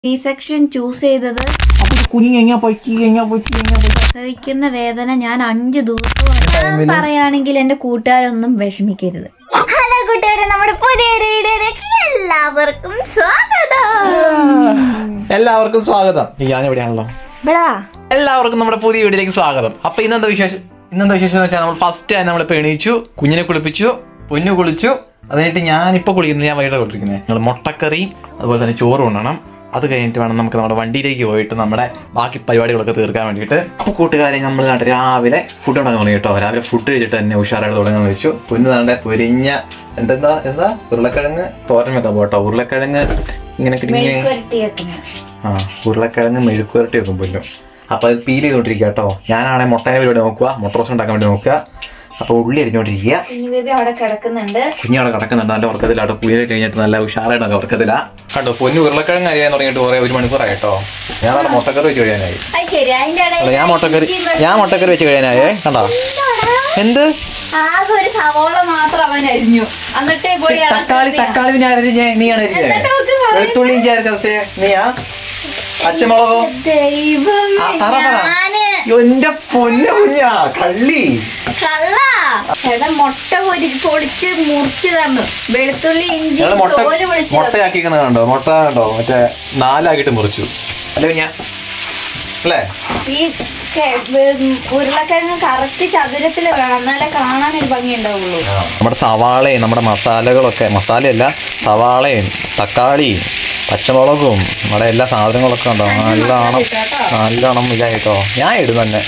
C section choose ചെയ്തത് അപ്പൊ കുഞ്ഞിങ് എങ്ങാ പറ്റി എങ്ങാ പറ്റി എങ്ങാ പറ്റി പ്രസവിക്കുന്ന വേദന ഞാൻ അഞ്ചു ദിവസവും ഞാൻ പറയുകയാണെങ്കിൽ എന്റെ കൂട്ടുകാരൊന്നും വിഷമിക്കരുത് ഹലോ കൂട്ടുകാരെ നമ്മുടെ പുതിയൊരു വീഡിയോയിലേക്ക് എല്ലാവർക്കും സ്വാഗതം എല്ലാവർക്കും സ്വാഗതം ഞാൻ എവിടെയാണല്ലോ ഇവിടെ എല്ലാവർക്കും നമ്മുടെ പുതിയ വീഡിയോയിലേക്ക് സ്വാഗതം അപ്പൊ ഇന്നെന്താ വിശേഷം ഇന്നെന്താ വിശേഷം എന്ന് വെച്ചാൽ നമ്മൾ ഫസ്റ്റ് ആയി നമ്മൾ എണീച്ചു കുഞ്ഞിനെ കുളിപ്പിച്ചു പൊന്നു കുളിച്ചു അത് കഴിഞ്ഞിട്ട് ഞാനിപ്പോൾ കുളിക്കുന്നത് ഞാൻ വൈകിട്ട് കൊണ്ടിരിക്കുന്നത് ഞങ്ങൾ മുട്ടക്കറി അതുപോലെ തന്നെ ചോറ് കൊണ്ടണം അത് കഴിഞ്ഞിട്ട് വേണം നമുക്ക് നമ്മുടെ വണ്ടിയിലേക്ക് പോയിട്ട് നമ്മുടെ ബാക്കി പരിപാടികളൊക്കെ തീർക്കാൻ വേണ്ടിയിട്ട് അപ്പോൾ കൂട്ടുകാരെ നമ്മൾ ദാണ്ടെ രാവിലെ ഫുഡ് ഉണ്ടാക്കാൻ തുടങ്ങി കേട്ടോ രാവിലെ ഫുഡ് കഴിച്ചിട്ട് തന്നെ ഉഷാറായിട്ട് തുടങ്ങാൻ വെച്ചു പൊന്നു താണ്ടെ പൊരിഞ്ഞ എന്തെന്താ എന്താ ഉരുളക്കിഴങ്ങ് തോരൻ വെക്കാൻ പോട്ടോ ഉരുളക്കിഴങ്ങ് ഇങ്ങനെ കിടങ്ങി മെഴുക്കുവരട്ടി വെക്കുന്നത്. ആ ഉരുളക്കിഴങ്ങ് മെഴുക്കുവരട്ടി വെക്കും പുല്ലും അപ്പൊ അത് പീൽ ചെയ്തോണ്ടിരിക്കുക കേട്ടോ ഞാനാണെങ്കിൽ മുട്ടേനെ പരിപാടി നോക്കുക മുട്ട റോസ്റ്റ് ഉണ്ടാക്കാൻ വേണ്ടി നോക്കുക അപ്പൊ ഉള്ളി അരിഞ്ഞോണ്ടിരിക്കുക കുഞ്ഞു ബേബി അവിടെ കിടക്കുന്നുണ്ട് കുഞ്ഞവിടെ കിടക്കുന്നുണ്ട് നല്ല ഉറക്കത്തിലാട്ടോ കുഞ്ഞിനെ കഴിഞ്ഞിട്ട് നല്ല ഉഷാറായിട്ട് ഉറക്കത്തില കണ്ടോ പൊന്നു ഉരുളക്കിഴങ്ങ് അരിയാൻ തുടങ്ങിയിട്ട് കുറെ ഒരു മണിക്കൂറായി കേട്ടോ ഞാൻ നല്ല മുട്ടക്കറി വെച്ച് കഴിയാനായി അത് ശരി അതിന്റെ അല്ല ഇടയിൽ ഞാൻ മുട്ടക്കറി ഞാൻ മുട്ടക്കറി വെച്ച് കഴിയാനായേ കണ്ടോ എന്ത് ആകെ ഒരു സവോള മാത്രം അവൻ അരിഞ്ഞു എന്നിട്ടേ പോയി തക്കാളി തക്കാളി ഞാൻ അരിഞ്ഞേ നീയാണ് അരിഞ്ഞേ എന്നിട്ട് അവൾക്ക് പറ- വെളുത്തുള്ളി ഇഞ്ചി അരച്ചേ നീയാ പച്ചമുളകോ ദൈവം ആ, പറ, പറ. ഞാന് എന്റെ പൊന്നു കുഞ്ഞാ കള്ളി കള്ള എടാ മുട്ട പൊരി പൊളിച്ച് മുറിച്ച് തന്നു വെളുത്തുള്ളി ഇഞ്ചി ഞങ്ങള് മുട്ട തോല് പൊളിച്ച് തന്നു. മുട്ടയാക്കിക്കുന്നത് കണ്ടോ മുട്ട കണ്ടോ മറ്റേ നാലാക്കിട്ട് മുറിച്ചു അല്ലേ ഞാൻ അല്ലേ ഈ കെ- വെ- ഉരുളക്കിഴങ്ങ് കറക്റ്റ് ചതുരത്തിൽ വേണം എന്നാലേ കാണാൻ ഒരു ഭംഗി ഉണ്ടാവുള്ളൂ നമ്മുടെ സവാളയും നമ്മുടെ മസാലകളൊക്കെ മസാലയല്ല സവാളയും തക്കാളിയും പച്ചമുളകും നമ്മുടെ എല്ലാ സാധനങ്ങളൊക്കെ ഉണ്ടോ നല്ലോണം നല്ലോണം ഇതായി കേട്ടോ ഞാൻ ഇടും തന്നെ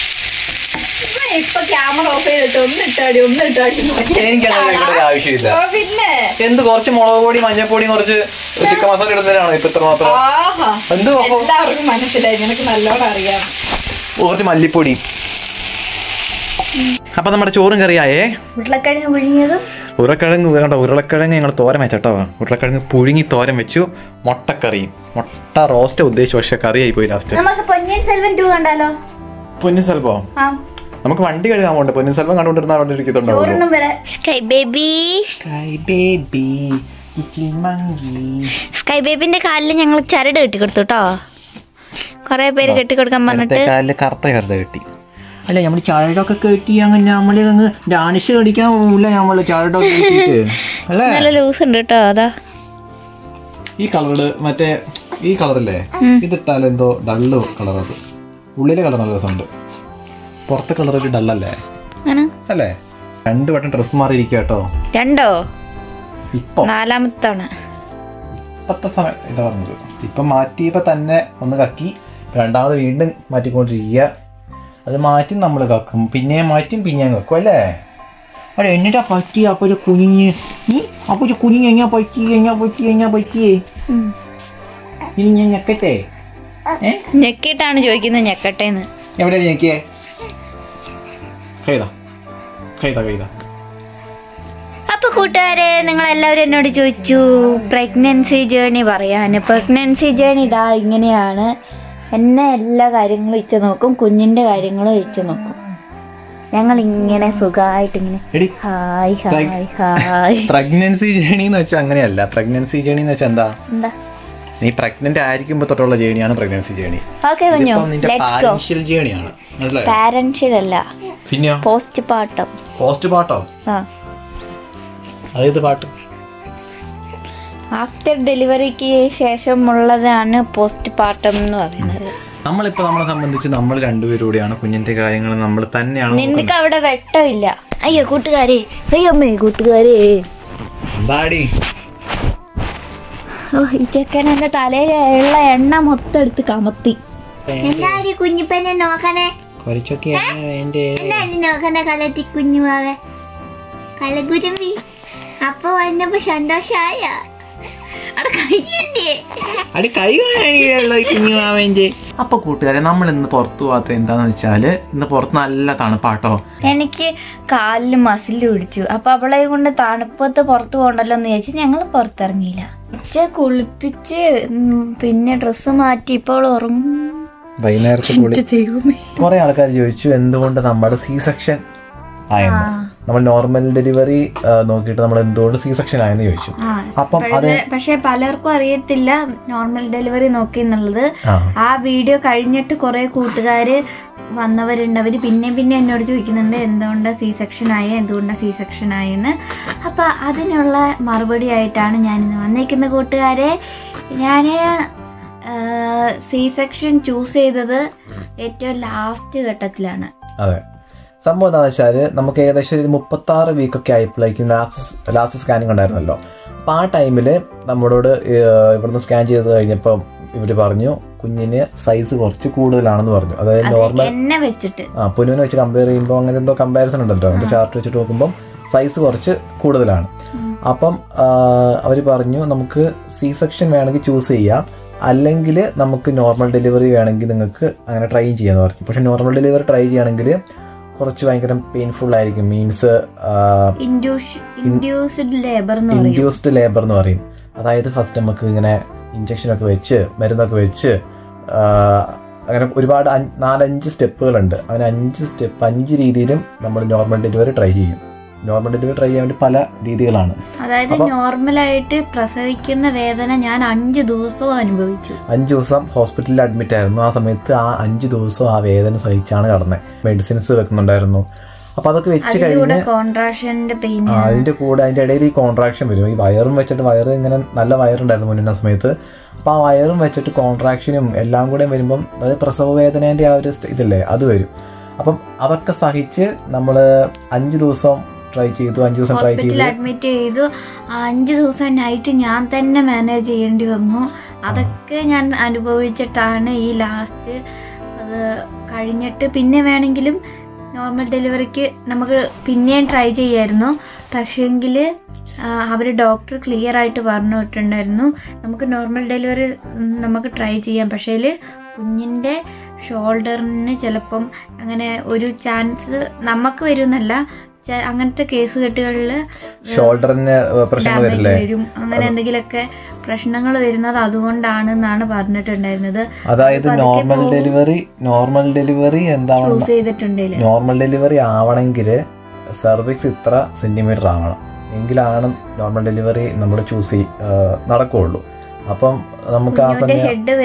ഇവൻ ഇപ്പൊ ക്യാമറ ഓഫ് ചെയ്തിട്ട് ഒന്ന് ഇട്ടാടി ഒന്ന് ഇട്ടാടി എനിക്കങ്ങനെ ഇവിടെ ആവശ്യമില്ല ഓ, പിന്നെ എന്ത് കുറച്ച് മുളക് പൊടി മഞ്ഞപ്പൊടി കുറച്ച് ചിക്കൻ മസാല ഇടുന്നതിനാണ് ഇപ്പൊ ഇത്ര മാത്രം ആഹാ എന്ത് അപ്പൊ എല്ലാവർക്കും മനസ്സിലായി നിനക്ക് നല്ലോണം അറിയാം കുറച്ച് മല്ലിപ്പൊടി അപ്പൊ നമ്മുടെ ചോറും കറിയായേ ഉരുളക്കിഴങ്ങ് പുഴുങ്ങിയതും ഉരുളക്കിഴങ്ങ് വേണ്ട ഉരുളക്കിഴങ്ങ് ഞങ്ങൾ തോരൻ വെച്ചട്ടോ ഉരുളക്കിഴങ്ങ് പുഴുങ്ങി തോരൻ വെച്ചു മുട്ടക്കറിയും മുട്ട റോസ്റ്റ് ഉദ്ദേശിച്ചു പക്ഷെ കറിയായി പോയി ലാസ്റ്റ് നമുക്ക് പൊന്നിയൻ സെൽവൻ ടു കണ്ടാലോ പൊന്നു സെൽവോ ആ നമുക്ക് വണ്ടി കഴുകാൻ പോണ്ട് പൊന്നു സെൽവം കണ്ടുകൊണ്ടിരുന്ന അവിടെ ഇരിക്കുന്നുണ്ടോ ചോറിനും വരെ സ്കൈ ബേബി ബേബി സ്കൈ ബേബിന്റെ കാലിൽ ഞങ്ങൾ ചരട് കെട്ടി കൊടുത്തു കേട്ടോ കൊറേ പേര് കെട്ടിക്കൊടുക്കാൻ പറഞ്ഞിട്ട് കാലില് കറുത്ത കറുത കിട്ടി അല്ല നമ്മൾ ചാഴടൊക്കെ കെട്ടി അങ്ങനെ നമ്മള് അങ്ങ് ഡാനിഷ് കടിക്കാൻ പോകില്ല നമ്മള് ചാഴടൊക്കെ കെട്ടിയിട്ട് അല്ലേ നല്ല ലൂസ് ഉണ്ട് കേട്ടോ അതാ ഈ കളറ് മറ്റേ ഈ കളറല്ലേ ഇതിട്ടാൽ എന്തോ ഡള്ള് കളർ അത് ഉള്ളിലെ കളർ നല്ല രസമുണ്ട് പുറത്തെ കളർ ഒരു ഡള്ളല്ലേ ആണ് അല്ലേ രണ്ട് വട്ടം ഡ്രസ്സ് മാറിയിരിക്കുക കേട്ടോ രണ്ടോ ഇപ്പൊ നാലാമത്താണ് ഇപ്പത്തെ സമയം ഇതാ പറഞ്ഞത് ഇപ്പൊ മാറ്റിയപ്പോ തന്നെ ഒന്ന് കക്കി രണ്ടാമത് വീണ്ടും മാറ്റിക്കൊണ്ടിരിക്കുക അത് മാറ്റി നമ്മൾ കക്കും പിന്നെയും മാറ്റും പിന്നെയും കക്കും അല്ലേ അല്ല എന്നിട്ടാ പറ്റി അപ്പൊ ഒരു കുഞ്ഞിഞ്ഞ് നീ അപ്പൊ ഒരു കുഞ്ഞിഞ്ഞ് എങ്ങാ പറ്റി എങ്ങാ പറ്റി എങ്ങാ പറ്റിയേ ഇനി ഞാൻ ഞെക്കട്ടെ ഏ ഞെക്കിയിട്ടാണ് ചോദിക്കുന്നത് ഞെക്കട്ടേന്ന് എവിടെ ഞെക്കിയേ കൈതാ കൈതാ കൈതാ അപ്പൊ കൂട്ടുകാരെ നിങ്ങൾ എല്ലാവരും എന്നോട് ചോദിച്ചു പ്രഗ്നൻസി ജേണി പറയാൻ പ്രഗ്നൻസി ജേണി ഇതാ ഇങ്ങനെയാണ് എന്നെ എല്ലാ കാര്യങ്ങളും ഇച്ച് നോക്കും കുഞ്ഞിന്റെ കാര്യങ്ങളും ഇച്ച് നോക്കും ഞങ്ങൾ ഇങ്ങനെ സുഖമായിട്ട് ഇങ്ങനെ എടി hi hi hi pregnancy journey എന്ന് വെച്ചാൽ അങ്ങനെയല്ല പ്രഗ്നൻസി ജേണി എന്ന് വെച്ചാൽ എന്താ എന്താ നീ പ്രഗ്നന്റ് ആയിരിക്കുമ്പോ തൊട്ടുള്ള ജേണിയാണ് പ്രഗ്നൻസി ജേണി ഓക്കെ കുഞ്ഞു ഇതിപ്പോ നിന്റെ ലെറ്റ്സ് ഗോ പാരൻഷ്യൽ ജേണിയാണ് മനസ്സിലായോ പാരൻഷ്യലല്ല പിന്നെയോ പോസ്റ്റ് പാർട്ടം പോസ്റ്റ് പാട്ടോ ആ അതേത് പാട്ട് ആഫ്റ്റർ ഡെലിവറിക്ക് ശേഷമുള്ളതാണ് പോസ്റ്റ് പാർട്ടം എന്ന് പറയുന്നത് നമ്മളിപ്പോ നമ്മളെ സംബന്ധിച്ച് നമ്മൾ രണ്ടുപേരൂടെയാണ് കുഞ്ഞിന്റെ കാര്യങ്ങൾ നമ്മൾ തന്നെയാണ് നോക്കുന്നത്. നിനക്ക് അവിടെ വെട്ടമില്ല അയ്യോ കൂട്ടുകാരെ അയ്യമ്മേ കൂട്ടുകാരെ എന്താടി ഓ ഈ ചെക്കൻ എന്റെ തലയിലുള്ള എണ്ണ മൊത്തം എടുത്ത് കമത്തി എന്താടി കുഞ്ഞിപ്പനെ നോക്കണേ കുറച്ചൊക്കെയാണ് എന്റെ എന്താടി നോക്കണേ കലട്ടി കുഞ്ഞുമാവെ കലകുരുമ്പി അപ്പൊ വന്നപ്പോ സന്തോഷായ അവിടെ കയ്യണ്ടേ അടി കൈ കുഞ്ഞുമാവന്റെ അപ്പൊ കൂട്ടുകാരെ നമ്മൾ ഇന്ന് പുറത്തു പോകാത്ത എന്താന്ന് വെച്ചാല് ഇന്ന് പുറത്ത് നല്ല തണുപ്പാട്ടോ എനിക്ക് കാലിൽ മസിൽ പിടിച്ചു അപ്പൊ അവളെ കൊണ്ട് തണുപ്പത്ത് പുറത്തു പോകണ്ടല്ലോ എന്ന് വിചാരിച്ച് ഞങ്ങൾ പുറത്തിറങ്ങിയില്ല ഉച്ച കുളിപ്പിച്ച് ഉം, പിന്നെ ഡ്രസ്സ് മാറ്റി ഇപ്പോൾ ഉറങ്ങും വൈകുന്നേരത്തെ എന്റെ ദൈവമേ കുറെ ആൾക്കാർ ചോദിച്ചു എന്തുകൊണ്ട് നമ്മുടെ സി സെക്ഷൻ ആയെന്ന് ആ നമ്മൾ നോർമൽ ഡെലിവറി നോക്കിയിട്ട് നമ്മൾ എന്തുകൊണ്ട് സി സെക്ഷൻ ആയെന്ന് ചോദിച്ചു ആ അപ്പം അത് പക്ഷേ- പക്ഷേ പലർക്കും അറിയത്തില്ല നോർമൽ ഡെലിവറി നോക്കി എന്നുള്ളത് ആ ആ വീഡിയോ കഴിഞ്ഞിട്ട് കുറെ കൂട്ടുകാര് വന്നവരുണ്ട് അവര് പിന്നെ പിന്നെ എന്നോട് ചോദിക്കുന്നുണ്ട് എന്തുകൊണ്ടാണ് സി സെക്ഷൻ ആയ എന്തുകൊണ്ടാണ് സി സെക്ഷൻ ആയെന്ന് അപ്പൊ അതിനുള്ള മറുപടി ആയിട്ടാണ് ഞാൻ ഇന്ന് വന്നേക്കുന്ന കൂട്ടുകാരെ ഞാൻ സി സെക്ഷൻ ചൂസ് ചെയ്തത് ഏറ്റവും ലാസ്റ്റ് ഘട്ടത്തിലാണ് അതെ സംഭവം എന്താണെന്ന് വെച്ചാൽ നമുക്ക് ഏകദേശം ഒരു മുപ്പത്തി ആറ് വീക്കൊക്കെ ആയപ്പോഴേക്കും ലാസ്റ്റ് ലാസ്റ്റ് സ്കാനിങ് ഉണ്ടായിരുന്നല്ലോ അപ്പോൾ ആ ടൈമിൽ നമ്മളോട് ഏഹ്, ഇവിടുന്ന് സ്കാൻ ചെയ്ത് കഴിഞ്ഞപ്പോൾ ഇവർ പറഞ്ഞു കുഞ്ഞിന് സൈസ് കുറച്ച് കൂടുതലാണെന്ന് പറഞ്ഞു അതായത് അത് നോർമൽ എന്നെ വെച്ചിട്ട് ആ പുനുവിനെ വെച്ച് കമ്പയർ ചെയ്യുമ്പോൾ അങ്ങനെ എന്തോ കമ്പാരിസൺ ഉണ്ടല്ലോ അതിന്റെ ചാർട്ട് വെച്ചിട്ട് നോക്കുമ്പോൾ സൈസ് കുറച്ച് കൂടുതലാണ് അപ്പം അവർ പറഞ്ഞു നമുക്ക് സി സെക്ഷൻ വേണമെങ്കിൽ ചൂസ് ചെയ്യാം അല്ലെങ്കിൽ നമുക്ക് നോർമൽ ഡെലിവറി വേണമെങ്കിൽ നിങ്ങൾക്ക് അങ്ങനെ ട്രൈ ചെയ്യാന്ന് പറഞ്ഞു പക്ഷെ നോർമൽ ഡെലിവറി ട്രൈ ചെയ്യുകയാണെങ്കിൽ കുറച്ച് ഭയങ്കര പെയിൻഫുൾ ആയിരിക്കും മീൻസ് ഇൻഡ്യൂസ്ഡ് ലേബർ എന്ന് പറയും ഇൻഡ്യൂസ്ഡ് ലേബർ എന്ന് പറയും അതായത് ഫസ്റ്റ് നമുക്ക് ഇങ്ങനെ ഇഞ്ചക്ഷനൊക്കെ വെച്ച് മരുന്നൊക്കെ വെച്ച് ആ, അങ്ങനെ ഒരുപാട് അഞ്ച്- നാലഞ്ച് സ്റ്റെപ്പുകളുണ്ട് അങ്ങനെ അഞ്ച് സ്റ്റെപ്പ് അഞ്ച് രീതിയിലും നമ്മൾ നോർമൽ ഡെലിവറി ട്രൈ ചെയ്യും നോർമൽ ഡെലിവറി ട്രൈ ചെയ്യാൻ വേണ്ടി പല രീതികളാണ് അതായത് നോർമലായിട്ട് പ്രസവിക്കുന്ന വേദന ഞാൻ അഞ്ച് ദിവസവും അനുഭവിച്ചു അഞ്ച് ദിവസം ഹോസ്പിറ്റലിൽ അഡ്മിറ്റ് ആയിരുന്നു ആ സമയത്ത് ആ അഞ്ച് ദിവസം ആ വേദന സഹിച്ചാണ് കടന്നത് മെഡിസിൻസ് വെക്കുന്നുണ്ടായിരുന്നു അപ്പൊ അതൊക്കെ വെച്ച് അതിന്റെ കൂടെ കഴിഞ്ഞ് കോൺട്രാക്ഷന്റെ പെയിൻ ആ, അതിന്റെ കൂടെ അതിന്റെ ഇടയിൽ ഈ കോൺട്രാക്ഷൻ വരും ഈ വയറും വെച്ചിട്ട് വയറ് ഇങ്ങനെ നല്ല വയറുണ്ടായിരുന്നു മുന്നിന സമയത്ത് അപ്പൊ ആ വയറും വെച്ചിട്ട് കോൺട്രാക്ഷനും എല്ലാം കൂടെ വരുമ്പം അതായത് പ്രസവ വേദനേന്റെ ആ ഒരു സ്റ്റ- ഇതില്ലേ അത് വരും അപ്പം അതൊക്കെ സഹിച്ച് നമ്മൾ അഞ്ച് ദിവസം ട്രൈ ചെയ്തു അഞ്ച് ദിവസം ട്രൈ ചെയ്തു ഹോസ്പിറ്റലിൽ അഡ്മിറ്റ് ചെയ്തു ആ അഞ്ച് ദിവസം നൈറ്റ് ഞാൻ തന്നെ മാനേജ് ചെയ്യേണ്ടി വന്നു അതൊക്കെ ഞാൻ അനുഭവിച്ചിട്ടാണ് ഈ ലാസ്റ്റ് അത് കഴിഞ്ഞിട്ട് പിന്നെ വേണമെങ്കിലും നോർമൽ ഡെലിവറിക്ക് നമുക്ക് പിന്നെയും ട്രൈ ചെയ്യായിരുന്നു പക്ഷേങ്കിൽ അവർ ഡോക്ടർ ക്ലിയർ ആയിട്ട് പറഞ്ഞിട്ടുണ്ടായിരുന്നു നമുക്ക് നോർമൽ ഡെലിവറി നമുക്ക് ട്രൈ ചെയ്യാം പക്ഷേ കുഞ്ഞിൻ്റെ ഷോൾഡറിന് ചിലപ്പം അങ്ങനെ ഒരു ചാൻസ് നമുക്ക് വരുമെന്നല്ല ചെ- അങ്ങനത്തെ കേസ് കെട്ടുകളിൽ ഷോൾഡറിന് പ്രശ്നങ്ങൾ ഡാമേജ് വരില്ലേ വരും അങ്ങനെ എന്തെങ്കിലുമൊക്കെ പ്രശ്നങ്ങൾ വരുന്നത് അതുകൊണ്ടാണെന്നാണ് പറഞ്ഞിട്ടുണ്ടായിരുന്നത് അതായത് നോർമൽ ഡെലിവറി നോർമൽ ഡെലിവറി എന്താവണം ചൂസ് ചെയ്തിട്ടുണ്ടെങ്കിൽ നോർമൽ ഡെലിവറി ആവണമെങ്കിൽ സെർവിക്സ് ഇത്ര സെന്റിമീറ്റർ ആവണം എങ്കിലാണ് നോർമൽ ഡെലിവറി നമ്മൾ ചൂസ് ചെയ് ആ, നടക്കുകയുള്ളൂ അപ്പം നമുക്ക് ആ കുഞ്ഞുവിന്റെ സമയം ഹെഡ്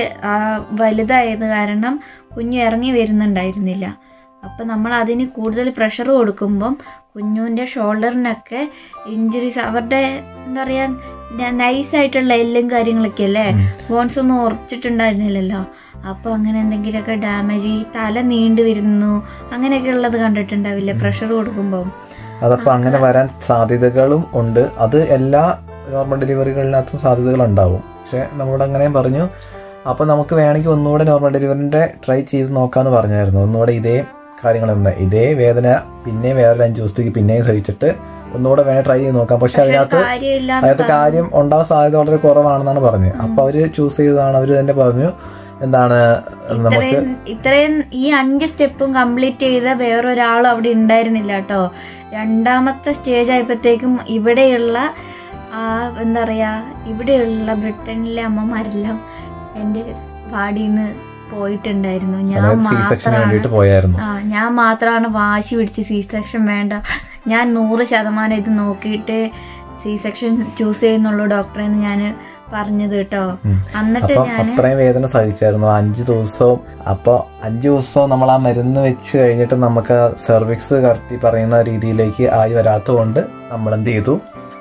വലുതായത് കാരണം കുഞ്ഞു ഇറങ്ങി വരുന്നുണ്ടായിരുന്നില്ല അപ്പൊ നമ്മൾ അതിന് കൂടുതൽ പ്രഷർ കൊടുക്കുമ്പം കുഞ്ഞുവിന്റെ ഷോൾഡറിനൊക്കെ ഇഞ്ചുറീസ് അവരുടെ എന്താ പറയാ നൈസ് ആയിട്ടുള്ള എല്ലും കാര്യങ്ങളൊക്കെ അല്ലേ ബോൺസ് ഒന്നും ഉറച്ചിട്ടുണ്ടായിരുന്നില്ലല്ലോ അപ്പൊ അങ്ങനെ എന്തെങ്കിലുമൊക്കെ ഡാമേജ് ഈ തല നീണ്ടു വരുന്നു അങ്ങനെയൊക്കെ ഉള്ളത് കണ്ടിട്ടുണ്ടാവില്ലേ പ്രഷർ കൊടുക്കുമ്പോൾ അതപ്പോൾ അങ്ങനെ വരാൻ സാധ്യതകളും ഉണ്ട് അത് എല്ലാ നോർമൽ ഡെലിവറികളിനകത്തും സാധ്യതകൾ ഉണ്ടാവും പക്ഷെ നമ്മളോട് അങ്ങനെ പറഞ്ഞു അപ്പോൾ നമുക്ക് വേണമെങ്കിൽ ഒന്നുകൂടെ നോർമൽ ഡെലിവറിൻ്റെ ട്രൈ ചെയ്ത് നോക്കാമെന്ന് പറഞ്ഞായിരുന്നു ഒന്നുകൂടെ ഇതേ കാര്യങ്ങൾ തന്നെ ഇതേ വേദന പിന്നെയും വേറൊരു അഞ്ച് ദിവസത്തേക്ക് പിന്നെയും സഹിച്ചിട്ട് ഒന്നുകൂടെ വേണേൽ ട്രൈ ചെയ്ത് നോക്കാം പക്ഷെ അതിനകത്ത് കാര്യമില്ല അതിനകത്ത് കാര്യം ഉണ്ടാവാൻ സാധ്യത വളരെ കുറവാണെന്നാണ് പറഞ്ഞത് അപ്പൊ അവര് ചൂസ് ചെയ്തതാണ് അവര് തന്നെ പറഞ്ഞു എന്താണ് നമുക്ക് ഇത്രയും ഇത്രയും ഈ അഞ്ച് സ്റ്റെപ്പും കംപ്ലീറ്റ് ചെയ്ത വേറൊരാളും അവിടെ ഉണ്ടായിരുന്നില്ല കേട്ടോ രണ്ടാമത്തെ സ്റ്റേജ് ആയപ്പോഴത്തേക്കും ഇവിടെയുള്ള ആ എന്താ പറയാ ഇവിടെയുള്ള ബ്രിട്ടനിലെ അമ്മമാരെല്ലാം എൻ്റെ വാടിന്ന് പോയിട്ടുണ്ടായിരുന്നു ഞാൻ അതായത് സി സെക്ഷന് മാത്രമാണ് വേണ്ടിയിട്ട് പോയായിരുന്നു ആ ഞാൻ മാത്രമാണ് വാശി പിടിച്ച് സി സെക്ഷൻ വേണ്ട ഞാൻ നൂറ് ശതമാനം ഇത് നോക്കിയിട്ട് സി സെക്ഷൻ ചൂസ് ചെയ്യുന്നുള്ളൂ ഡോക്ടറെ എന്ന് ഞാൻ പറഞ്ഞത് കേട്ടോ ഉം. എന്നിട്ട് അപ്പം ഞാൻ അത്രയും വേദന സഹിച്ചായിരുന്നു ആ അഞ്ച് ദിവസവും അപ്പൊ അഞ്ച് ദിവസവും നമ്മൾ ആ മരുന്ന് വെച്ച് കഴിഞ്ഞിട്ട് നമുക്ക് സെർവിക്സ് കറക്റ്റ് പറയുന്ന രീതിയിലേക്ക് ആയി വരാത്തതുകൊണ്ട് നമ്മൾ എന്ത് ചെയ്തു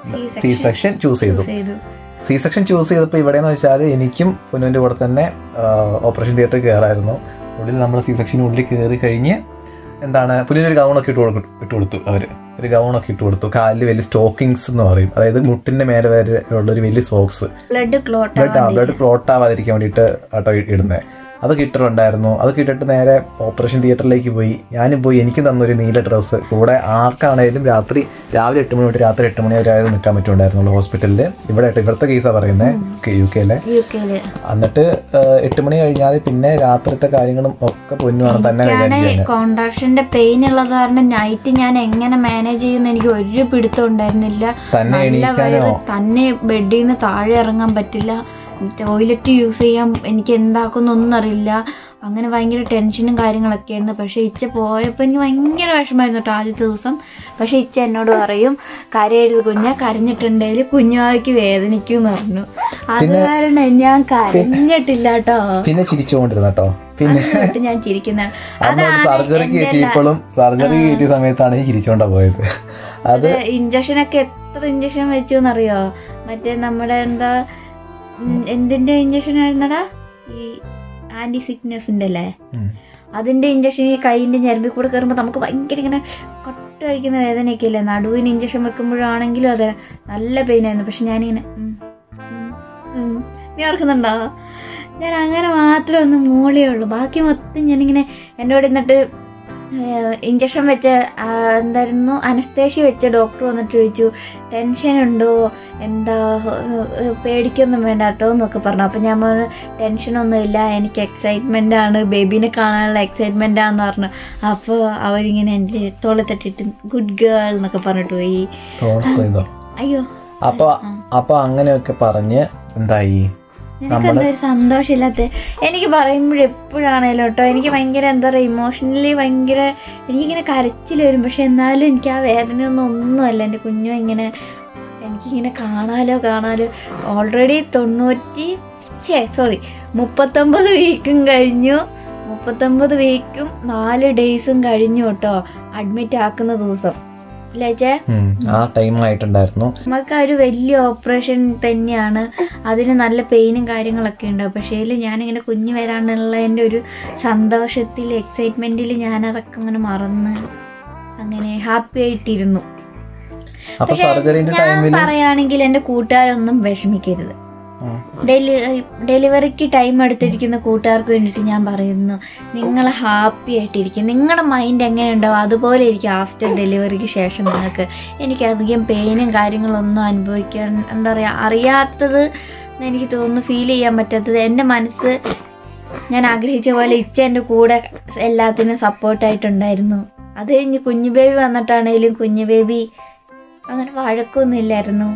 സി സെക്ഷൻ ചൂസ് ചെയ്തു ചൂസ് ചെയ്തു സി സെക്ഷൻ ചൂസ് ചെയ്തപ്പോൾ ഇവിടെയെന്ന് വെച്ചാൽ എനിക്കും പുനുവിൻ്റെ കൂടെ തന്നെ ഓപ്പറേഷൻ തിയേറ്ററിൽ കയറായിരുന്നു ഉള്ളിൽ നമ്മൾ സി സെക്ഷന് ഉള്ളിൽ കയറി കഴിഞ്ഞ് എന്താണ് പുലിന് ഒരു ഗൗണൊക്കെ ഇട്ട് കൊടുക്കും ഇട്ട് കൊടുത്തു അവര് ഒരു ഗൗണൊക്കെ ഇട്ട് കൊടുത്തു കാലിൽ വലിയ സ്റ്റോക്കിങ്സ് എന്ന് പറയും അതായത് മുട്ടിന്റെ മേലെ വരെ ഉള്ള ഒരു വലിയ socks blood clot blood blood clot ആവാതിരിക്കാൻ വേണ്ടിയിട്ട് ആട്ടോ ഇടുന്നത് അത് കിട്ടിട്ടുണ്ടായിരുന്നു അത് കിട്ടിട്ട് നേരെ ഓപ്പറേഷൻ തിയേറ്ററിലേക്ക് പോയി ഞാനും പോയി എനിക്ക് തന്നൊരു നീല ഡ്രസ്സ് കൂടെ ആർക്കാണേലും രാത്രി രാവിലെ എട്ട് മണി തൊട്ട് രാത്രി എട്ട് മണി വരെ ആയത് നിൽക്കാൻ പറ്റുണ്ടായിരുന്നുള്ളൂ ഹോസ്പിറ്റലിൽ ഇവിടെ ആയിട്ട് ഇവിടുത്തെ കേസാണ് പറയുന്നത് യു കെയിലെ യു കെയില് എന്നിട്ട് ഏഹ്, എട്ട് മണി കഴിഞ്ഞാൽ പിന്നെ രാത്രിത്തെ കാര്യങ്ങളും ഒക്കെ പൊന്നുമാണ് തന്നെ കൈകാര്യം ചെയ്യുന്നത് കോൺട്രാക്ഷന്റെ പെയിൻ ഉള്ളത് കാരണം നൈറ്റ് ഞാൻ എങ്ങനെ മാനേജ് ചെയ്യുന്ന എനിക്ക് ഒരു പിടുത്തം ഉണ്ടായിരുന്നില്ല തന്നെ നല്ല എണീക്കാനോ വയറ് തന്നെ ബെഡിൽ നിന്ന് താഴെ ഇറങ്ങാൻ പറ്റില്ല ടോയ്ലറ്റ് യൂസ് ചെയ്യാൻ എനിക്ക് എന്താക്കുന്നൊന്നും അറിയില്ല അങ്ങനെ ഭയങ്കര ടെൻഷനും കാര്യങ്ങളൊക്കെ ആയിരുന്നു പക്ഷേ ഇച്ച പോയപ്പോൾ എനിക്ക് ഭയങ്കര വിഷമമായിരുന്നു കേട്ടോ ആദ്യത്തെ ദിവസം പക്ഷേ ഇച്ച എന്നോട് പറയും കരയരുത് കുഞ്ഞ കരഞ്ഞിട്ടുണ്ടെങ്കിൽ കുഞ്ഞുവായ്ക്ക് വേദനിക്കും എന്ന് പറഞ്ഞു അത് കാരണം ഞാൻ കരഞ്ഞിട്ടില്ല കേട്ടോ പിന്നെ ചിരിച്ചുകൊണ്ടിരുന്ന കേട്ടോ പിന്നെ തൊട്ട് ഞാൻ ചിരിക്കുന്നതാണ് അന്ന് ഒരു സർജറിക്ക് കയറ്റിയപ്പോഴും സർജറി കയറ്റിയ സമയത്താണ് ഈ ചിരിച്ചോണ്ടാ പോയത് അത് ഇഞ്ചക്ഷൻ ഒക്കെ എത്ര ഇഞ്ചക്ഷൻ വെച്ചു എന്നറിയോ മറ്റേ നമ്മുടെ എന്താ ഉം, എന്തിന്റെ ഇഞ്ചക്ഷൻ ആയിരുന്നടാ ഈ ആന്റി സിക്നെസിന്റെ അല്ലേ ഉം. അതിന്റെ ഇഞ്ചക്ഷൻ ഈ കൈയിന്റെ ഞരമ്പിൽ കൂടെ കയറുമ്പോൾ നമുക്ക് ഭയങ്കര ഇങ്ങനെ കൊട്ട കഴിക്കുന്ന വേദനയൊക്കെ ഇല്ലേ നടുവിന് ഇഞ്ചക്ഷൻ വെക്കുമ്പോഴാണെങ്കിലും അതെ നല്ല പെയിൻ ആയിരുന്നു പക്ഷെ ഞാനിങ്ങനെ ഉം, ഉം, ഉം. നീ ഓർക്കുന്നുണ്ടോ ഞാൻ അങ്ങനെ മാത്രമേ ഒന്ന് മൂളിയേ ഉള്ളൂ ബാക്കി മൊത്തം ഞാനിങ്ങനെ എൻ്റെ കൂടെ എന്നിട്ട് ഇഞ്ചക്ഷൻ വെച്ച് ആ, എന്തായിരുന്നു അനസ്തേഷ്യ വെച്ച ഡോക്ടർ വന്നിട്ട് ചോദിച്ചു ടെൻഷൻ ഉണ്ടോ എന്താ ഏഹ്, പേടിക്കൊന്നും വേണ്ട കേട്ടോ എന്നൊക്കെ പറഞ്ഞു അപ്പം ഞാൻ പറഞ്ഞു ടെൻഷനൊന്നും ഇല്ല എനിക്ക് എക്സൈറ്റ്മെൻ്റ് ആണ് ബേബീനെ കാണാനുള്ള എക്സൈറ്റ്മെൻ്റ് ആണെന്ന് പറഞ്ഞു അപ്പോൾ അവരിങ്ങനെ എൻ്റെ തോളെ തട്ടിട്ട് ഗുഡ് ഗേൾ എന്നൊക്കെ പറഞ്ഞിട്ട് പോയി തോർത്തു ഇതോ അയ്യോ അപ്പൊ അപ്പൊ അങ്ങനെയൊക്കെ പറഞ്ഞ് എന്തായി നിനക്ക് എന്താ ഒരു സന്തോഷമില്ലാത്ത എനിക്ക് പറയുമ്പോഴും എപ്പോഴാണേലും കേട്ടോ എനിക്ക് ഭയങ്കര എന്താ പറയുക ഇമോഷണലി ഭയങ്കര എനിക്കിങ്ങനെ കരച്ചിൽ വരും പക്ഷെ എന്നാലും എനിക്ക് ആ വേദനയൊന്നും ഒന്നുമല്ല എൻ്റെ കുഞ്ഞു ഇങ്ങനെ എനിക്കിങ്ങനെ കാണാലോ കാണാലോ ഓൾറെഡി തൊണ്ണൂറ്റി ഛേ സോറി മുപ്പത്തൊമ്പത് വീക്കും കഴിഞ്ഞു മുപ്പത്തൊമ്പത് വീക്കും നാല് ഡേയ്സും കഴിഞ്ഞു കേട്ടോ അഡ്മിറ്റ് ആക്കുന്ന ദിവസം ഇല്ലേ ചേ ഉം, ആ ടൈം ആയിട്ടുണ്ടായിരുന്നു നമുക്ക് ആ ഒരു വലിയ ഓപ്പറേഷൻ തന്നെയാണ് അതിന് നല്ല പെയിനും കാര്യങ്ങളൊക്കെ ഉണ്ടാവും പക്ഷേ ഇതിൽ ഞാനിങ്ങനെ കുഞ്ഞു വരാനുള്ള എൻ്റെ ഒരു സന്തോഷത്തിൽ എക്സൈറ്റ്മെന്റിൽ ഞാൻ അതൊക്കെ അങ്ങനെ മറന്ന് അങ്ങനെ ഹാപ്പി ആയിട്ടിരുന്നു അപ്പൊ പക്ഷേ സർജറിന്റെ ഞാൻ ടൈമിൽ പറയുകയാണെങ്കിൽ എൻ്റെ കൂട്ടുകാരൊന്നും വിഷമിക്കരുത് ഡെലി ഡെലിവറിക്ക് ടൈം എടുത്തിരിക്കുന്ന കൂട്ടുകാർക്ക് വേണ്ടിയിട്ട് ഞാൻ പറയുന്നു നിങ്ങൾ ഹാപ്പി ആയിട്ടിരിക്കും നിങ്ങളുടെ മൈൻഡ് എങ്ങനെ ഉണ്ടാവും അതുപോലെ ഇരിക്കും ആഫ്റ്റർ ഡെലിവറിക്ക് ശേഷം നിങ്ങൾക്ക് എനിക്ക് അധികം പെയിനും കാര്യങ്ങളൊന്നും അനുഭവിക്കാൻ എന്താ പറയുക അറിയാത്തത് എന്ന് എനിക്ക് തോന്നുന്നു ഫീൽ ചെയ്യാൻ പറ്റാത്തത് എൻ്റെ മനസ്സ് ഞാൻ ആഗ്രഹിച്ച പോലെ ഇച്ച എൻ്റെ കൂടെ എല്ലാത്തിനും സപ്പോർട്ടായിട്ടുണ്ടായിരുന്നു അത് കഴിഞ്ഞ് കുഞ്ഞു ബേബി വന്നിട്ടാണേലും കുഞ്ഞു ബേബി അങ്ങനെ വഴക്കൊന്നും ഇല്ലായിരുന്നു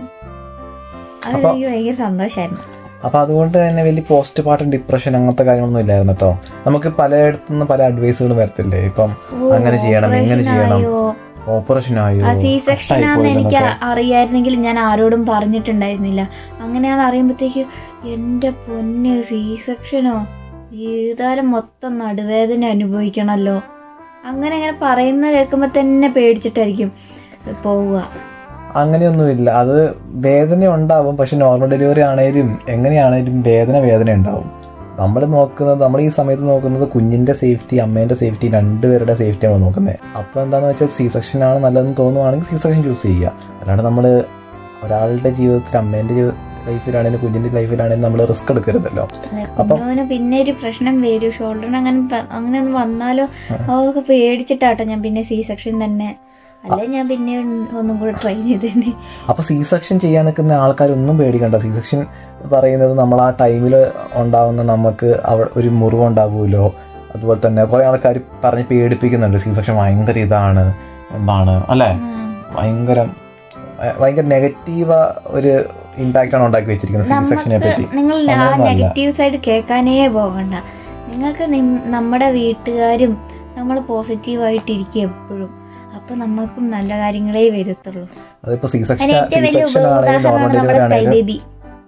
അത് അപ്പൊ- എനിക്ക് ഭയങ്കര സന്തോഷമായിരുന്നു അപ്പൊ അതുകൊണ്ട് തന്നെ വലിയ പോസ്റ്റ് പാർട്ടം ഡിപ്രഷൻ അങ്ങനത്തെ കാര്യങ്ങളൊന്നും ഇല്ലായിരുന്നു കേട്ടോ നമുക്ക് പലയിടത്തുനിന്ന് പല അഡ്വൈസുകളും വരത്തില്ലേ ഇപ്പം അങ്ങനെ ചെയ്യണം ഇങ്ങനെ ചെയ്യണം ഓപ്പറേഷൻ ആയോ ആ സി സെക്ഷൻ കഷ്ടായി ആണെന്ന് പോയല്ലോ എനിക്ക് എന്നൊക്കെ. അറിയായിരുന്നെങ്കിൽ ഞാൻ ആരോടും പറഞ്ഞിട്ടുണ്ടായിരുന്നില്ല അങ്ങനെയാണെന്ന് അറിയുമ്പോഴത്തേക്ക് എന്റെ പൊന്ന് സി സെക്ഷനോ ജീവിതകാലം മൊത്തം നടുവേദന അനുഭവിക്കണല്ലോ അങ്ങനെ അങ്ങനെ പറയുന്ന കേൾക്കുമ്പോ തന്നെ പേടിച്ചിട്ടായിരിക്കും പോവുക അങ്ങനെയൊന്നുമില്ല അത് വേദന ഉണ്ടാവും പക്ഷെ നോർമൽ ഡെലിവറി ആണേലും എങ്ങനെയാണേലും വേദന വേദന ഉണ്ടാവും നമ്മൾ നോക്കുന്നത് നമ്മൾ ഈ സമയത്ത് നോക്കുന്നത് കുഞ്ഞിന്റെ സേഫ്റ്റി അമ്മേന്റെ സേഫ്റ്റി രണ്ടുപേരുടെ സേഫ്റ്റിയാണ് നോക്കുന്നത് അപ്പോൾ എന്താണെന്ന് വെച്ചാൽ സി സെക്ഷൻ ആണ് നല്ലതെന്ന് തോന്നുവാണെങ്കിൽ സി സെക്ഷൻ ചൂസ് ചെയ്യുക അല്ലാണ്ട് നമ്മൾ ഒരാളുടെ ജീവിതത്തിൽ അമ്മേന്റെ ലൈഫിലാണെങ്കിലും കുഞ്ഞിന്റെ ലൈഫിലാണെങ്കിലും നമ്മൾ റിസ്ക് എടുക്കരുതല്ലോ കുഞ്ഞുവിന് പിന്നെ ഒരു പ്രശ്നം വരും ഷോൾഡറിന് അങ്ങനെ പ- അങ്ങനെ ഒന്ന് വന്നാലോ അതൊക്കെ പേടിച്ചിട്ടാട്ടോ ഞാൻ പിന്നെ സി സെക്ഷൻ തന്നെ അല്ലെ ഞാൻ പിന്നെ ഒന്നും കൂടെ ട്രൈ ചെയ്തേനെ അപ്പോൾ സി സെക്ഷൻ ചെയ്യാൻ നിൽക്കുന്ന ആൾക്കാരൊന്നും പേടിക്കണ്ട സി സെക്ഷൻ പറയുന്നത് നമ്മൾ ആ ടൈമിൽ ഉണ്ടാവുന്ന നമുക്ക് അവിടെ ഒരു മുറിവ് ഉണ്ടാവുമല്ലോ അതുപോലെ തന്നെ കുറേ ആൾക്കാർ പറഞ്ഞ് പേടിപ്പിക്കുന്നുണ്ട് സി സെക്ഷൻ ഭയങ്കര ഇതാണ് എന്താണ് അല്ലേ ഭയങ്കര ഭയങ്കര നെഗറ്റീവ് ഒരു ഇമ്പാക്റ്റ് ആണ് ഉണ്ടാക്കി വെച്ചിരിക്കുന്നത് സി സെക്ഷനെ പറ്റി നിങ്ങൾ ആ അങ്ങനെയൊന്നുമല്ല. നെഗറ്റീവ് സൈഡ് കേൾക്കാനേ പോകണ്ട നിങ്ങൾക്ക് നിം- നമ്മുടെ വീട്ടുകാരും നമ്മൾ പോസിറ്റീവായിട്ടിരിക്കും എപ്പോഴും അപ്പൊ നമുക്കും നല്ല കാര്യങ്ങളേ വരത്തുള്ളൂ അതിപ്പോ സി സെക്ഷൻ അതിന് ഏറ്റവും സി വലിയ സെക്ഷൻ ആണെങ്കിലും നോർമൽ ഉദാഹരണമാണ് ഡെലിവറി നമ്മുടെ സ്കൈ ആണെങ്കിലും ബേബി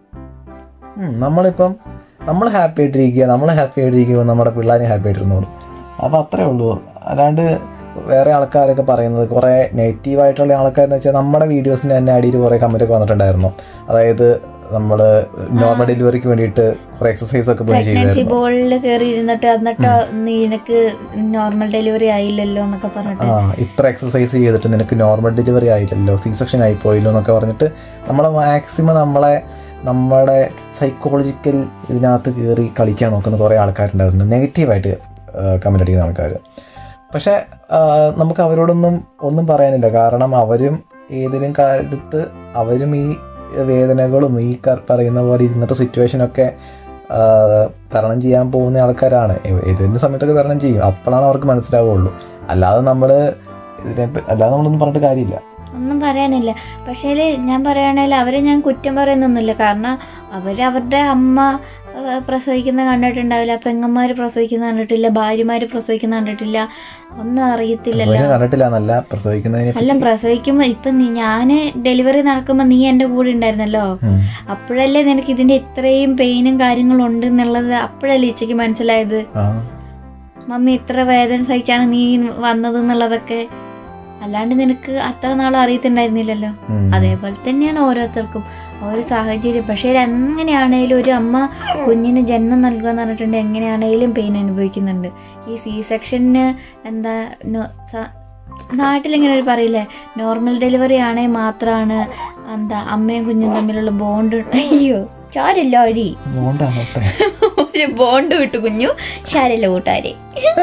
ഉം, നമ്മളിപ്പം നമ്മൾ ഹാപ്പി ആയിട്ടിരിക്കുക നമ്മൾ ഹാപ്പി ആയിട്ടിരിക്കുമ്പോൾ നമ്മുടെ പിള്ളേരും ഹാപ്പി ആയിട്ടിരുന്നോളും അപ്പോൾ അത്രേ ഉള്ളൂ അല്ലാണ്ട് വേറെ ആൾക്കാരൊക്കെ പറയുന്നത് കുറേ നെഗറ്റീവായിട്ടുള്ള ആൾക്കാരെന്ന് വെച്ചാൽ നമ്മുടെ വീഡിയോസിന് തന്നെ അടിയിൽ കുറേ കമൻ്റ് ഒക്കെ വന്നിട്ടുണ്ടായിരുന്നു അതായത് നമ്മൾ നോർമൽ ഡെലിവറിക്ക് വേണ്ടിയിട്ട് കുറേ എക്സസൈസ് ഒക്കെ പോയി പ്രഗ്നൻസി ചെയ്യുമായിരുന്നു ബോളിൽ കയറി ഇരുന്നിട്ട് എന്നിട്ട് നിനക്ക് നോർമൽ ഡെലിവറി ആയില്ലല്ലോ എന്നൊക്കെ പറഞ്ഞിട്ട് ആ ഇത്ര എക്സസൈസ് ചെയ്തിട്ട് നിനക്ക് നോർമൽ ഡെലിവറി ആയില്ലല്ലോ സി സെക്ഷൻ ആയിപ്പോയില്ലോ എന്നൊക്കെ പറഞ്ഞിട്ട് നമ്മളെ മാക്സിമം നമ്മളെ നമ്മുടെ സൈക്കോളജിക്കൽ ഇതിനകത്ത് കയറി കളിക്കാൻ നോക്കുന്ന കുറേ ആൾക്കാരുണ്ടായിരുന്നു നെഗറ്റീവായിട്ട് കമൻ്റ് അടിക്കുന്ന ആൾക്കാർ പക്ഷേ ആ, നമുക്ക് അവരോടൊന്നും ഒന്നും പറയാനില്ല കാരണം അവരും ഏതെങ്കിലും കാലത്ത് അവരും ഈ വേദനകളും ഈ ക- പറയുന്ന പോലെ ഇങ്ങനത്തെ സിറ്റുവേഷനൊക്കെ ആ, തരണം ചെയ്യാൻ പോകുന്ന ആൾക്കാരാണ് ഏ- ഏതെങ്കിലും സമയത്തൊക്കെ തരണം ചെയ്യും അപ്പോഴാണ് അവർക്ക് മനസ്സിലാവുള്ളൂ അല്ലാതെ നമ്മൾ ഇതിനെ പ- അല്ലാതെ നമ്മളൊന്നും പറഞ്ഞിട്ട് കാര്യമില്ല ഒന്നും പറയാനില്ല പക്ഷേ ഞാൻ പറയുകയാണെങ്കിൽ അവരെ ഞാൻ കുറ്റം പറയുന്നൊന്നുമില്ല കാരണം അവരവരുടെ അമ്മ ആ, പ്രസവിക്കുന്ന കണ്ടിട്ടുണ്ടാവില്ല പെങ്ങന്മാർ പ്രസവിക്കുന്ന കണ്ടിട്ടില്ല ഭാര്യമാര് പ്രസവിക്കുന്ന കണ്ടിട്ടില്ല ഒന്നും അറിയത്തില്ലല്ലോ അവര് കണ്ടിട്ടില്ല എന്നല്ല പ്രസവിക്കുന്നതിനെ എല്ലാം പ്രസവിക്കുമ്പോ ഇപ്പൊ നീ ഞാന് ഡെലിവറി നടക്കുമ്പോ നീ എന്റെ കൂടെ ഉണ്ടായിരുന്നല്ലോ ഉം. അപ്പോഴല്ലേ നിനക്ക് ഇതിന്റെ ഇത്രയും പെയിനും കാര്യങ്ങളും ഉണ്ട് എന്നുള്ളത് അപ്പോഴല്ലേ ഇച്ചയ്ക്ക് മനസ്സിലായത് ആ മമ്മി ഇത്ര വേദന സഹിച്ചാണ് നീ വന്നത് എന്നുള്ളതൊക്കെ അല്ലാണ്ട് നിനക്ക് അത്ര നാളും അറിയത്തുണ്ടായിരുന്നില്ലല്ലോ ഉം. അതേപോലെ തന്നെയാണ് ഓരോരുത്തർക്കും ഓരോ സാഹചര്യം പക്ഷേ എങ്ങനെയാണേലും ഒരു അമ്മ കുഞ്ഞിന് ജന്മം നൽകുക എന്ന് പറഞ്ഞിട്ടുണ്ട് എങ്ങനെയാണേലും പെയിൻ അനുഭവിക്കുന്നുണ്ട് ഈ സി സെക്ഷന് എന്താ നോ- സ- നാട്ടിലിങ്ങനെ ഒരു പറയില്ലേ നോർമൽ ഡെലിവറി ആണെങ്കിൽ മാത്രമാണ് എന്താ അമ്മയും കുഞ്ഞും തമ്മിലുള്ള ബോണ്ട് അയ്യോ ചാരില്ല അഴി അതുകൊണ്ടാണോട്ടെ ഒരു ബോണ്ട് വിട്ടു കുഞ്ഞു ശാരില്ല കൂട്ടുകാരെ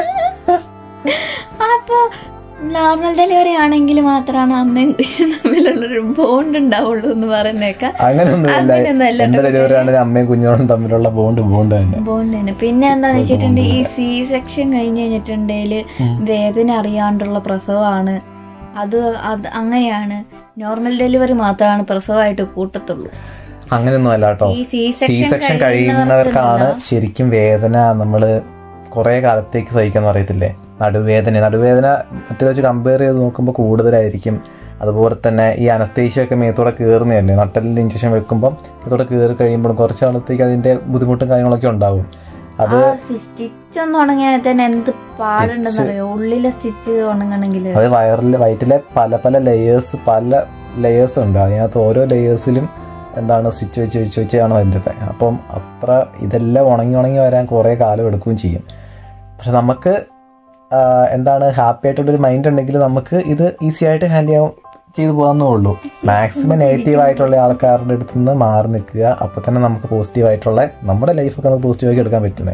അപ്പൊ നോർമൽ ഡെലിവറി ആണെങ്കിൽ മാത്രമാണ് അമ്മയും കുഞ്ഞും തമ്മിലുള്ളൊരു ബോണ്ട് ഉണ്ടാവുള്ളൂ എന്ന് പറയുന്നേക്ക അങ്ങനെയൊന്നുമില്ല അങ്ങനെയൊന്നുമല്ല എന്റെ ഡെലിവറി ആണെങ്കിൽ അമ്മയും കുഞ്ഞോടും തമ്മിലുള്ള ബോണ്ട് ബോണ്ട് തന്നെ ബോണ്ട് തന്നെ പിന്നെ എന്താന്ന് വെച്ചിട്ടുണ്ട് ഈ സി സെക്ഷൻ കഴിഞ്ഞ് കഴിഞ്ഞിട്ടുണ്ടെങ്കിൽ വേദന അറിയാണ്ടുള്ള പ്രസവമാണ് അത് അത് അങ്ങനെയാണ് നോർമൽ ഡെലിവറി മാത്രമാണ് പ്രസവമായിട്ട് കൂട്ടത്തുള്ളൂ അങ്ങനെയൊന്നും അല്ല കേട്ടോ ഈ സി സി സെക്ഷൻ കഴിയുന്നവർക്കാണ് ശരിക്കും വേദന നമ്മള് കുറെ കാലത്തേക്ക് സഹിക്കാന്ന് അറിയത്തില്ലേ നടുവേദന നടുവേദന മറ്റേ വെച്ച് കമ്പയർ ചെയ്ത് നോക്കുമ്പോൾ കൂടുതലായിരിക്കും അതുപോലെ തന്നെ ഈ അനസ്തേഷ്യ ഒക്കെ മേത്തോടെ കയറുന്നതല്ലേ നട്ടലിൻ്റെ ഇഞ്ചക്ഷൻ വെക്കുമ്പോൾ മേത്തോടെ കയറി കഴിയുമ്പോൾ കുറച്ച് കാലത്തേക്ക് അതിന്റെ ബുദ്ധിമുട്ടും കാര്യങ്ങളൊക്കെ ഉണ്ടാവും അത് സ്റ്റിച്ച് ഒന്ന് ഉണങ്ങിയാൽ തന്നെ എന്ത് പാടുണ്ടെന്നറിയോ ഉള്ളിലെ സ്റ്റിച്ച് ഉണങ്ങണമെങ്കിൽ അത് വയറിൽ വയറ്റിലെ പല പല ലെയേഴ്സ് പല ലെയേഴ്സ് ഉണ്ട് അതിനകത്ത് ഓരോ ലെയേഴ്സിലും എന്താണ് സ്റ്റിച്ച് വെച്ച് വെച്ച് വെച്ചാണ് വരുന്നത് അപ്പം അത്ര ഇതെല്ലാം ഉണങ്ങി ഉണങ്ങി വരാൻ കുറേ കാലം എടുക്കുകയും ചെയ്യും പക്ഷെ നമുക്ക് ആ, എന്താണ് ഹാപ്പി ആയിട്ടുള്ളൊരു മൈൻഡ് ഉണ്ടെങ്കിൽ നമുക്ക് ഇത് ഈസി ആയിട്ട് ഹാൻഡിൽ ചെയ്യാൻ ചെയ്തു പോകാവുന്നേ ഉള്ളൂ മാക്സിമം നെഗറ്റീവ് ആയിട്ടുള്ള ആൾക്കാരുടെ അടുത്ത് നിന്ന് മാറി നിൽക്കുക അപ്പോൾ തന്നെ നമുക്ക് പോസിറ്റീവ് ആയിട്ടുള്ള നമ്മുടെ ലൈഫൊക്കെ നമുക്ക് പോസിറ്റീവാക്കി എടുക്കാൻ പറ്റുന്നേ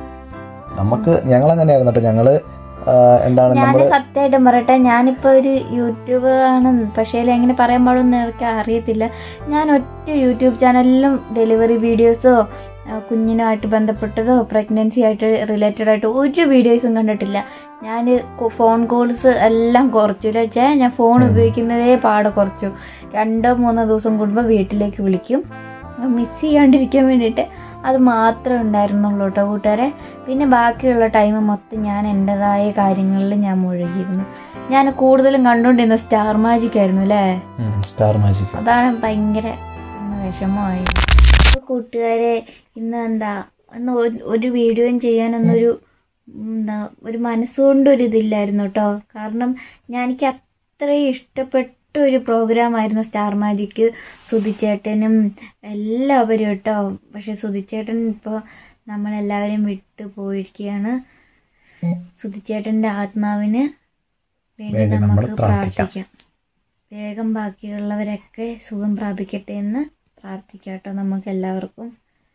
നമുക്ക് ഞങ്ങൾ അങ്ങനെയായിരുന്നു കേട്ടോ ഞങ്ങൾ എന്താണ് ഞാൻ നമ്മൾ സത്യമായിട്ടും പറയട്ടെ ഞാനിപ്പോ ഒരു യൂട്യൂബറാണ് പക്ഷേ എങ്ങനെ പറയാൻ പാടുമെന്ന് എനിക്ക് അറിയത്തില്ല ഞാൻ ഒറ്റ യൂട്യൂബ് ചാനലിലും ഡെലിവറി വീഡിയോസോ കുഞ്ഞിനുമായിട്ട് ബന്ധപ്പെട്ടതോ പ്രഗ്നൻസി ആയിട്ട് റിലേറ്റഡ് ആയിട്ട് ഒരു വീഡിയോസും കണ്ടിട്ടില്ല ഞാൻ ഫോൺ കോൾസ് എല്ലാം കുറച്ചു വെച്ചാൽ ഞാൻ ഫോൺ ഉപയോഗിക്കുന്നതേ പാടെ കുറച്ചു രണ്ടോ മൂന്നോ ദിവസം കൂടുമ്പോൾ വീട്ടിലേക്ക് വിളിക്കും മിസ് ചെയ്യാണ്ടിരിക്കാൻ വേണ്ടിയിട്ട് അത് മാത്രമേ ഉണ്ടായിരുന്നുള്ളൂ കേട്ടോ കൂട്ടുകാരെ പിന്നെ ബാക്കിയുള്ള ടൈം മൊത്തം ഞാൻ എൻ്റെതായ കാര്യങ്ങളിൽ ഞാൻ മുഴുകിയിരുന്നു ഞാൻ കൂടുതലും കണ്ടുകൊണ്ടിരുന്ന സ്റ്റാർ മാജിക് ആയിരുന്നു അല്ലേ സ്റ്റാർ മാജിക് അതാണ് ഭയങ്കര ഒന്ന് വിഷമമായി അപ്പോൾ കൂട്ടുകാരെ ഇന്ന് എന്താ ഇന്ന് ഒരു- ഒരു വീഡിയോയും ചെയ്യാനൊന്നൊരു എന്താ ഒരു മനസ്സുകൊണ്ട് ഒരു ഇതില്ലായിരുന്നു കേട്ടോ കാരണം ഞാൻ എനിക്ക് അത്രയും ഇഷ്ടപ്പെട്ട ഒരു പ്രോഗ്രാം ആയിരുന്നു സ്റ്റാർ മാജിക് സുധിച്ചേട്ടനും എല്ലാവരും കേട്ടോ പക്ഷെ സുധിച്ചേട്ടൻ ഇപ്പോൾ നമ്മളെല്ലാവരും വിട്ടു പോയിരിക്കുകയാണ് സുധിച്ചേട്ടൻ്റെ ആത്മാവിന് വേണ്ടി വേണ്ടി നമ്മൾ നമുക്ക് പ്രാർത്ഥിക്കാം. പ്രാർത്ഥിക്കാം വേഗം ബാക്കിയുള്ളവരൊക്കെ സുഖം പ്രാപിക്കട്ടെ എന്ന് പ്രാർത്ഥിക്കാം കേട്ടോ നമുക്ക് എല്ലാവർക്കും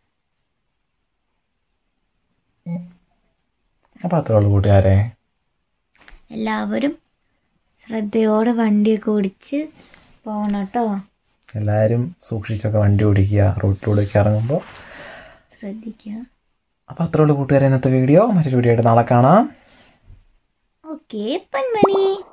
അപ്പോൾ അത്രേ ഉള്ളൂ കൂട്ടുകാരെ എല്ലാവരും ശ്രദ്ധയോടെ വണ്ടിയൊക്കെ ഓടിച്ച് പോകണം കേട്ടോ എല്ലാവരും സൂക്ഷിച്ചൊക്കെ വണ്ടി ഓടിക്കുക റോട്ടിലൂടെയൊക്കെ ഇറങ്ങുമ്പോൾ ശ്രദ്ധിക്കുക അപ്പോൾ അത്രേ ഉള്ളൂ കൂട്ടുകാരെ ഇന്നത്തെ വീഡിയോ മറ്റൊരു വീഡിയോ ആയിട്ട് നാളെ കാണാം ഓക്കെ പന്മണി